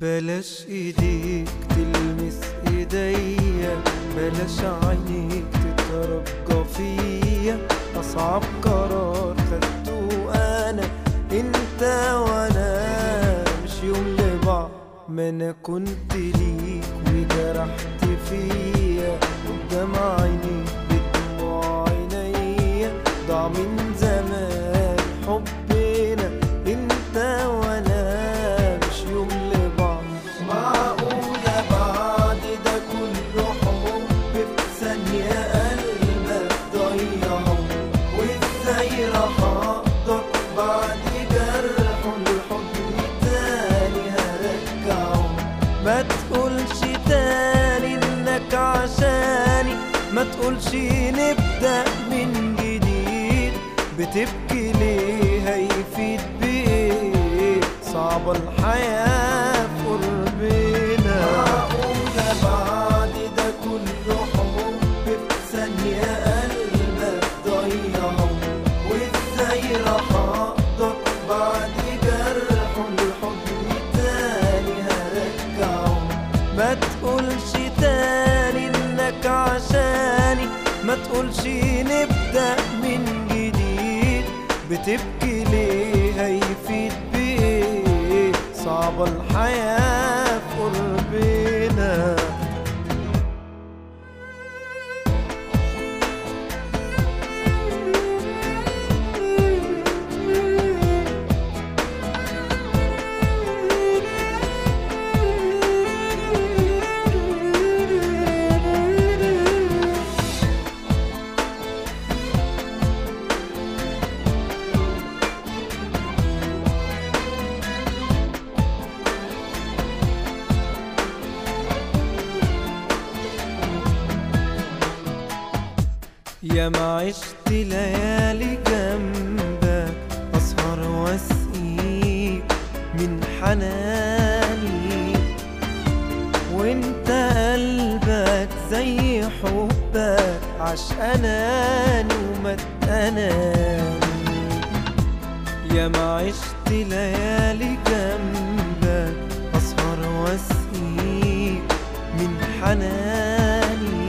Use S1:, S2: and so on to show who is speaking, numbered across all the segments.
S1: بلاش ايديك تلمس ايديا بلاش عينيك تترجى فيا اصعب قرار خدته انا انت وانا مش يوم لبعض ما انا كنت ليك وجرحت فيا قدام عينيك بدموع عينيا ضاع من زمان حبنا انت وانا مش يوم لبعض معقولة بعد ده كله حب في ثانية قلبك ضيعه وازاي راح اقدر بعد جرحه الحضن تاني هرجعه ما تقولش تاني انك عشاني ما تقولش نبدأ من جديد بتبكي ليه هيفيد بايه صعبة الحياة في قربنا معقولة بعد ده كله حب في ثانية قلبك ضيعه وازاي راح اقدر بعد جرحه الحضن تاني هرجعه ما تقولش تاني انك عشاني ما تقولش نبدأ من جديد بتبكي ليه هيفيد بايه صعبة الحياة في قربنا يا ما عشت ليالي جنبك أسهر واسقيك من حناني وانت قلبك زي حبك عشقاناني ومتقناني يا ما عشت ليالي جنبك أسهر واسقيك من حناني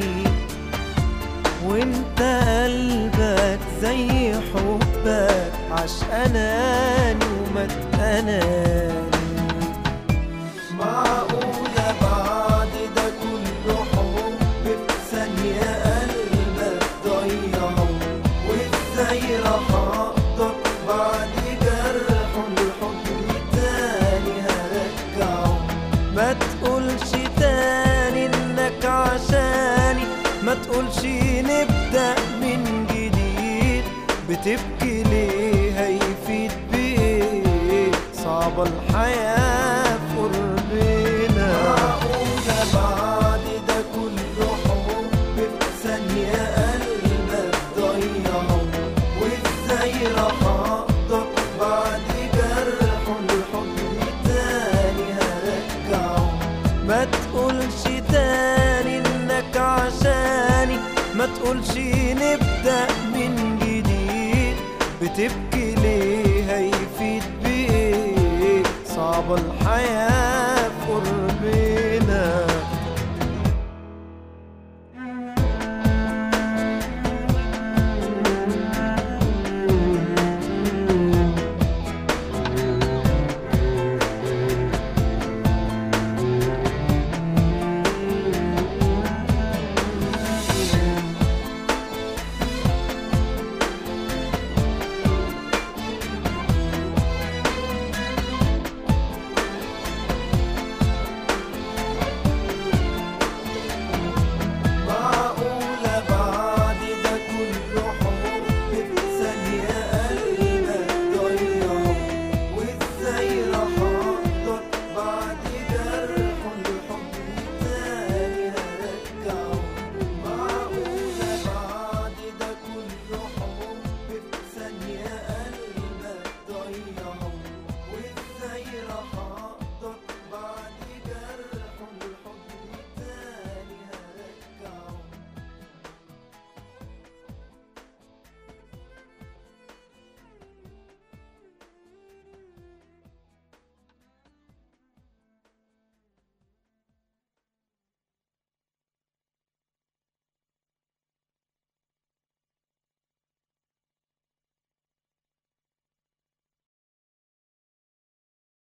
S1: وانت قلبك زي حبك عشقاناني ومتقناني معقولة بعد ده كله حب في ثانية قلبك ضيعه وازاي راح اقدر بعد جرحه الحضن تاني هرجعه ما تقولش تاني انك عشاني ما تقولش نبدأ من جديد بتبكي ليه هيفيد بايه صعبة الحياة في قربنا معقولة بعد ده كله حب في ثانية قلبك ضيعه وازاي راح اقدر بعد جرحه الحضن تاني هرجعه ما تقولش تاني انك عشاني ما تقولش نبدأ من جديد بتبكي ليه هيفيد بايه صعبة الحياة